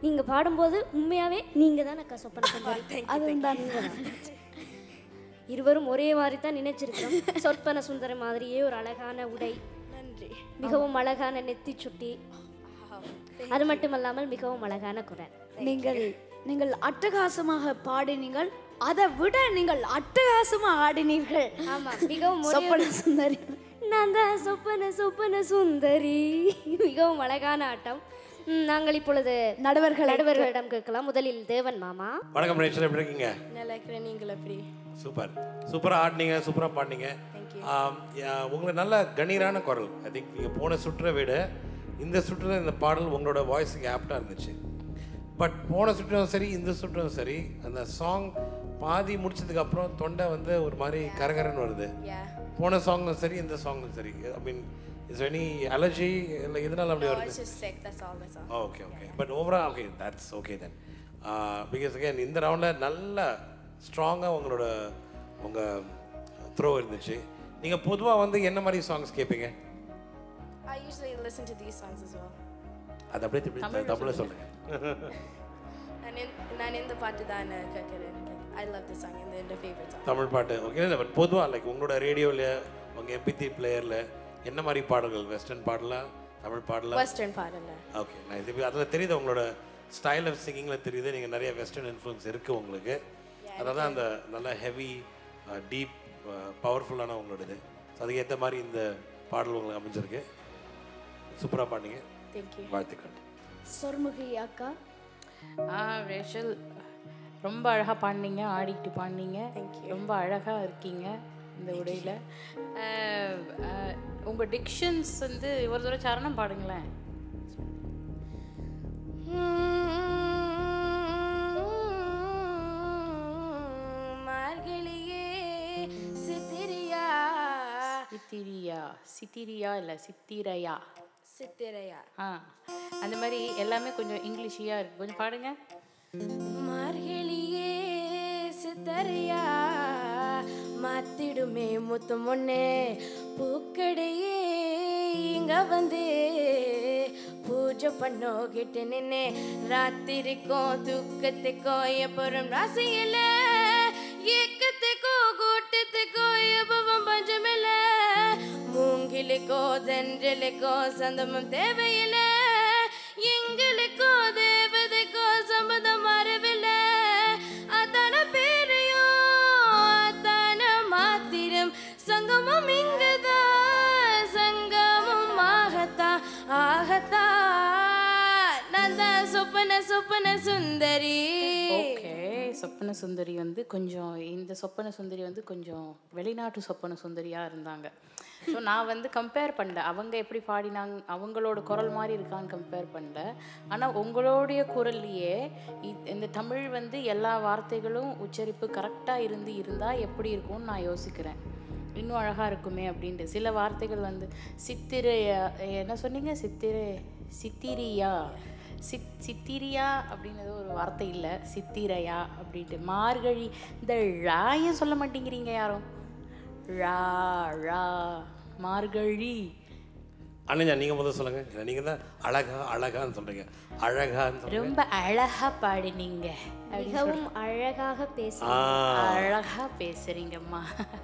நீங்க பாடும்போது உண்மையாவே நீங்க தான் அக்கா சொப்பன சுந்தரி அதுதான் இருவரும் ஒரே மாதிரி தான் நினைச்சிருக்கிறோம் சொற்பன சுந்தரி மாதிரியே ஒரு அழகான உடை நன்றி மிகவும் அழகான நெத்தி சுட்டி அது மட்டுமல்லாமல் மிகவும் அழகான குரல் நீங்கள் நீங்கள் அட்டகாசமாக பாடினீர்கள் அதை விட நீங்கள் அட்டகாசமாக ஆடினீர்கள் ஆமா மிகவும் ஒரே சொப்பன சுந்தரி நான் தான் சொப்பன சொப்பன சுந்தரி மிகவும் அழகான ஆட்டம் ம், நாங்கள் இப்பொழுது நடுவர்கள் நடுவர்களிடம் கேட்கலாம் முதலில் தேவன் மாமா வணக்கம் ரேச்சல் எப்படி இருக்கீங்க நல்லா இருக்கிறேன் நீங்கள் எப்படி சூப்பர் சூப்பராக ஆடினீங்க சூப்பராக பாடினீங்க ஆம், யா- உங்களுக்கு நல்ல கணீரான குரல் ஐ திங்க் நீங்கள் போன சுற்றை விட இந்த சுற்றில் இந்த பாடல் உங்களோட வாய்ஸுக்கு ஆப்டாக இருந்துச்சு பட் போன சுற்றும் சரி இந்த சுற்றும் சரி அந்த சாங் பாதி முடிச்சதுக்கு அப்புறம் தொண்டை வந்து ஒரு மாதிரி கரகரன்னு வருது யா போன சாங்கும் சரி இந்த சாங்கும் சரி I mean is any allergy இல்லை எதனால அப்படி வருது It's just sick, that's all, that's all. Okay okay but ஓவரா okay that's okay then because again இந்த ரவுண்டில் நல்ல ஸ்ட்ராங்காக உங்களோட உங்கள் த்ரோ இருந்துச்சு நீங்கள் பொதுவாக வந்து என்ன மாதிரி சாங்ஸ் கேட்பீங்க I usually listen to these songs as well. அது அப்படியே திருப்பி தமிழில் சொல்லுங்கள் நான் இந்த- நான் இந்த பாட்டு தான் கேட்குறேன் ஐ லவ் தி சாங் இந்த என்னோட ஃபேவரட் சாங் தமிழ் பாட்டு ஓகே இல்லை பட் பொதுவாக லைக் உங்களோட ரேடியோவில் உங்கள் எம்பித்தி பிளேயரில் என்ன மாதிரி பாடல்கள் வெஸ்டர்ன் பாடலாம் தமிழ் பாடலாம் வெஸ்டர்ன் பாடல ஓகே நான் இது அதில் தெரியுது உங்களோட ஸ்டைல் ஆஃப் சிங்கிங்கில் தெரியுது நீங்கள் நிறைய வெஸ்டர்ன் இன்ஃப்ளூயன்ஸ் இருக்குது உங்களுக்கு அதாவது அந்த நல்ல ஹெவி டீப் பவர்ஃபுல்லான உங்களோடது ஸோ அதுக்கேற்ற மாதிரி இந்த பாடல் உங்களுக்கு அமைஞ்சிருக்கு சூப்பராக பாடினீங்க தேங்க்யூ வாழ்த்துக்கள் சொர்முகி அக்கா ஆ ரேஷல் ரொம்ப அழகாக பாடினீங்க ஆடிக்கிட்டு பாடினீங்க ரொம்ப அழகாக இருக்கீங்க இந்த உடையில் உங்கள் டிக்ஷன்ஸ் வந்து ஒரு தடவை சரணம் பாடுங்களேன் மார்கழியே சித்திரியா சித்திரியா சித்திரியா இல்லை சித்திரையா சித்திரையா ஆ அந்த மாதிரி எல்லாமே கொஞ்சம் இங்கிலீஷியாக இருக்கு கொஞ்சம் பாடுங்க மார்கழியே சித்தரையா மாத்திடுமே முத்து முன்னே பூக்கடையே இங்க வந்து பூஜை பண்ணோகிட்டு நின்னே ராத்திரிக்கும் துக்கத்துக்கும் எப்பறம் ராசியில ஏக்கத்துக்கும் கூட்டத்துக்கும் எப்பவும் பஞ்சமில்ல மூங்கிலுக்கோ தென்றலுக்கோ சந்தமும் தேவையில்லை எங்களுக்கோ தேவதைக்கோ சம்மதம் வரவில்லை அதான பேரையோ அதான மாத்திரம் சங்கமம் இங்குதான் சங்கமம் ஆகத்தான் ஆகத்தான் நான் தான் சொப்பன சொப்பன சுந்தரி ஓகே சொப்பன சுந்தரி வந்து கொஞ்சம் இந்த சொப்பன சுந்தரி வந்து கொஞ்சம் வெளிநாட்டு சொப்பன சுந்தரியாக இருந்தாங்க ஸோ நான் வந்து கம்பேர் பண்ணல அவங்க எப்படி பாடினாங்க அவங்களோட குரல் மாதிரி இருக்கான்னு கம்பேர் பண்ணல ஆனால் உங்களுடைய குரல்லையே இ- இந்த தமிழ் வந்து எல்லா வார்த்தைகளும் உச்சரிப்பு கரெக்டாக இருந்து இருந்தால் எப்படி இருக்கும்னு நான் யோசிக்கிறேன் இன்னும் அழகாக இருக்குமே அப்படின்ட்டு சில வார்த்தைகள் வந்து சித்திரையா என்ன சொன்னீங்க சித்திரை சித்திரியா சித் சித்திரியா அப்படின்றது ஒரு வார்த்தை இல்லை சித்திரையா அப்படின்ட்டு மார்கழி இந்த ழாயும் சொல்ல மாட்டேங்கிறீங்க யாரும் ழா ழா மார்கழி அண்ணா நீங்கள் முதல்ல சொல்லுங்கள் நீங்கள் தான் அழகா அழகான்னு சொல்கிறீங்க அழகான்னு சொல்லுங்க ரொம்ப அழகா பாடினீங்க மிகவும் அழகாக பேசி ஆ அழகா பேசுறீங்கம்மா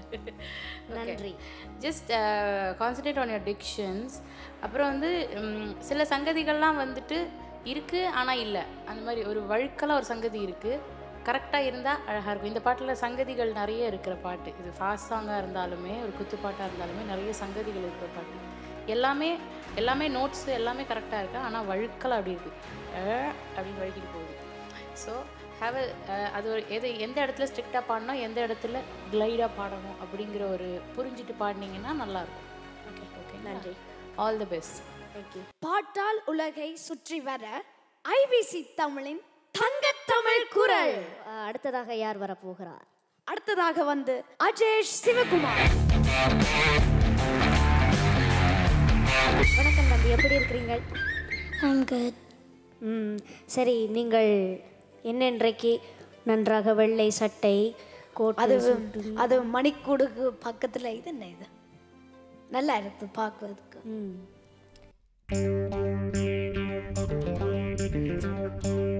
நன்றி just concentrate on your dictions அப்புறம் வந்து ம், சில சங்கதிகள்லாம் வந்துட்டு இருக்குது ஆனால் இல்லை அந்த மாதிரி ஒரு வழுக்கலாக ஒரு சங்கதி இருக்குது கரெக்டாக இருந்தால் அழகாக இருக்கும் இந்த பாட்டில் சங்கதிகள் நிறைய இருக்கிற பாட்டு இது ஃபாஸ்ட் சாங்காக இருந்தாலுமே ஒரு குத்துப்பாட்டாக இருந்தாலுமே நிறைய சங்கதிகள் இருக்கிற பாட்டு எல்லாமே எல்லாமே நோட்ஸ் எல்லாமே கரெக்டாக இருக்கு ஆனால் வழுக்கலாக அப்படி இருக்குது அஹ் அப்படின்னு வழுக்கிட்டு போகுது ஸோ ஹாவ் அது ஒரு எது எந்த இடத்துல ஸ்ட்ரிக்டாக பாடணும் எந்த இடத்துல கிளைடாக பாடணும் அப்படிங்கிற ஒரு புரிஞ்சுட்டு பாடினீங்கன்னா நல்லாயிருக்கும் ஓகே ஓகே நன்றி ஆல் தி பெஸ்ட் தேங்க்யூ பாட்டால் உலகை சுற்றி வர ஐபிசி தமிழின் தங்கத்தமிழ் குரல் அஹ், அடுத்ததாக யார் வரப்போகிறார் அடுத்ததாக வந்து அஜேஷ் சிவகுமார் வணக்கம் தம்பி எப்படி இருக்கிறீங்க I'm good. ம் சரி நீங்கள் என்ன இன்றைக்கு நன்றாக வெள்ளை சட்டை கோட் அது அது மணிக்கூடுக்கு பக்கத்துல இது என்ன இது நல்லா இருக்கு பார்க்கறதுக்கு ம்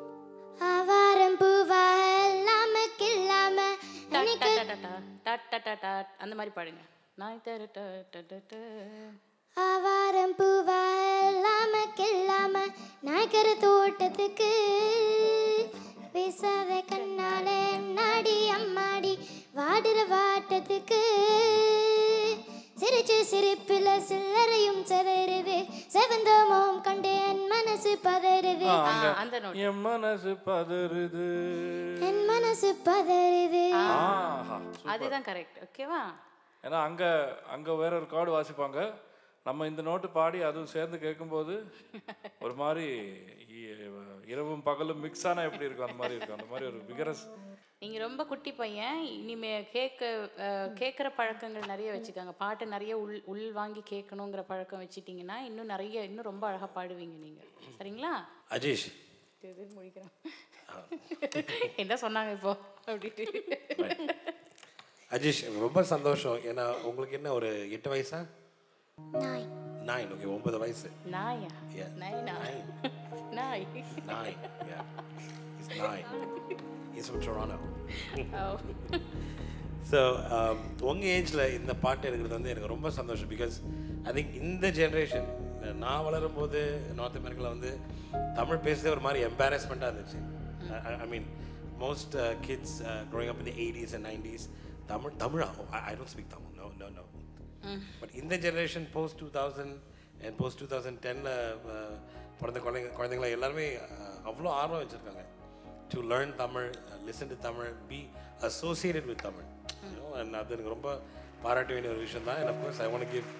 ஆவாரம் பூவா இல்லாம கில்லாம டா, டா, டா, டா, டா, டா, டா, டா, அந்த மாதிரி பாடுங்க நாய் தரு ட, ட, ட, ட. ஆவாரம் பூவா இல்லாம கில்லாம நாய்க்கர தோட்டத்துக்கு பேசாத கண்ணாலே நாடி அம்மாடி வாடுற வாட்டத்துக்கு சிரிச்ச சிரிப்பில சில்லறையும் சிதறுது செவந்த மோம் கண்டு என் மனசு பதறுது ஆ, ஆ, அங்க அந்த நோட் என் மனசு பதறுது என் மனசு பதறுது ஆஹா சூப்பர். அதுதான் கரெக்ட் ஓகேவா ஏன்னா அங்க அங்க வேற ஒரு கார்டு வாசிப்பாங்க நம்ம இந்த நோட்டு பாடி அதுவும் சேர்ந்து கேட்கும்போது ஒரு மாதிரி இ- இரவும் பகலும் மிக்ஸ் ஆனா எப்படி இருக்கும் அந்த மாதிரி இருக்கும் அந்த மாதிரி ஒரு விகரஸ் நீங்க ரொம்ப குட்டி பையன் இனிமே கேட்க அஹ், கேட்குற பழக்கங்கள் நிறைய வச்சுக்கோங்க பாட்டு நிறைய உள் உள் வாங்கி கேட்கணுங்கிற பழக்கம் வச்சுட்டீங்கன்னா இன்னும் நிறைய இன்னும் ரொம்ப அழகா பாடுவீங்க நீங்க சரிங்களா அஜீஷ் இது முடிக்கிறோம் என்ன சொன்னாங்க இப்போ அப்படின்ட்டு அஜீஷ் ரொம்ப சந்தோஷம் ஏன்னா உங்களுக்கு என்ன ஒரு எட்டு வயசா நாய் நைன் ஓகே ஒன்பது வயசு நாயா Yeah. நைனா நாய் nine yeah he's nine he's from Toronto Oh. So உங்கள் ஏஜில் இந்த பாட்டு எடுக்கிறது வந்து எனக்கு ரொம்ப சந்தோஷம் பிகாஸ் ஐ திங்க் இந்த ஜென்ரேஷன் நான் வளரும்போது நார்த் அமெரிக்காவில் வந்து தமிழ் பேசுறதே ஒரு மாதிரி எம்பாரஸ்மெண்ட்டாக இருந்துச்சு I mean most kids growing up இந்த எயிட்டிஸ் அண்ட் நைன்டிஸ் தமிழ் தமிழா I don't speak Tamil no no no but இந்த generation post two thousand and post two thousand டென்னில் பிறந்த குழந்தைங்க குழந்தைங்கள எல்லாருமே uh, அவ்வளோ ஆர்வம் வச்சுருக்காங்க to learn Tamil listen to Tamil be associated with Tamil and அது எனக்கு ரொம்ப பாராட்ட வேண்டிய ஒரு விஷயம் தான் and of course I won't give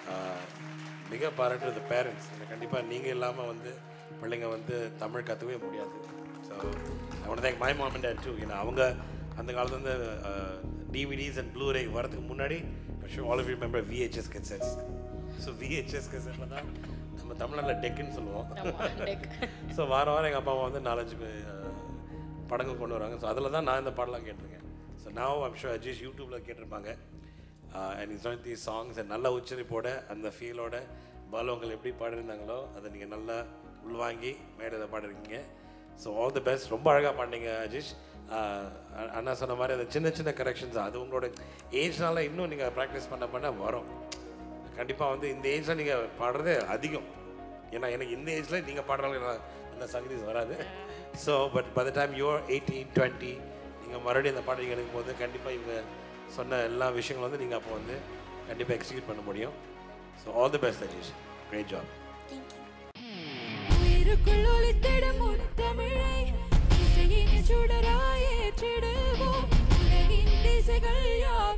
மிக பாராட்டு த பேரண்ட்ஸ் கண்டிப்பாக நீங்கள் இல்லாமல் வந்து பிள்ளைங்க வந்து தமிழ் கற்றுக்கவே முடியாது so I want thank my mom and dad too ஏன்னா அவங்க அந்த காலத்துல வந்து டிவிடிஸ் அண்ட் ப்ளூரே வரதுக்கு முன்னாடி all of you member VHS cassettes so VHS கெசட்டில் தான் நம்ம தமிழ்நாட்டில் டெக்குன்னு சொல்லுவோம் ஸோ வாரம் வாரம் எங்கள் அப்பா அம்மா வந்து நாலஞ்சு பே- அஹ், படங்கள் கொண்டு வராங்க ஸோ அதில் தான் நான் இந்த பாடலாம் கேட்டிருக்கேன் ஸோ நான் ஐம் ஷூர் அஜீஷ் யூடியூப்பில் கேட்டிருப்பாங்க and is not the songs நல்ல உச்சரிப்போட அந்த ஃபீலோட பாலவங்கள் எப்படி பாடிருந்தாங்களோ அதை நீங்கள் நல்லா உள்வாங்கி மேடையில் பாடிருக்கீங்க ஸோ ஆல் தி பெஸ்ட் ரொம்ப அழகாக பாடினீங்க அஜீஷ் ஆஹ் அ- அண்ணா சொன்ன மாதிரி அந்த சின்ன சின்ன கரெக்ஷன்ஸ் அது உங்களோட ஏஜ்னால இன்னும் நீங்கள் ப்ராக்டிஸ் பண்ண பண்ண வரும் கண்டிப்பாக வந்து இந்த ஏஜில் நீங்கள் பாடுறதே அதிகம் ஏன்னா எனக்கு இந்த ஏஜில் நீங்கள் பாடுறாங்க அந்த சங்கீஸ் வராது so but by the time you're eighteen twenty நீங்கள் மறுபடியும் அந்த பாட்டு எடுக்கும் போது கண்டிப்பாக இவங்க சொன்ன எல்லா விஷயங்களும் வந்து நீங்கள் அப்போ வந்து கண்டிப்பாக எக்ஸிக்யூட் பண்ண முடியும் so all the best Ajeesh great job உயிருக்குள் ஒலித்திடும் முத்தமிழை இசையின் சுடராய் ஏற்றிடுவோம் உலகின் திசைகள் யாவும்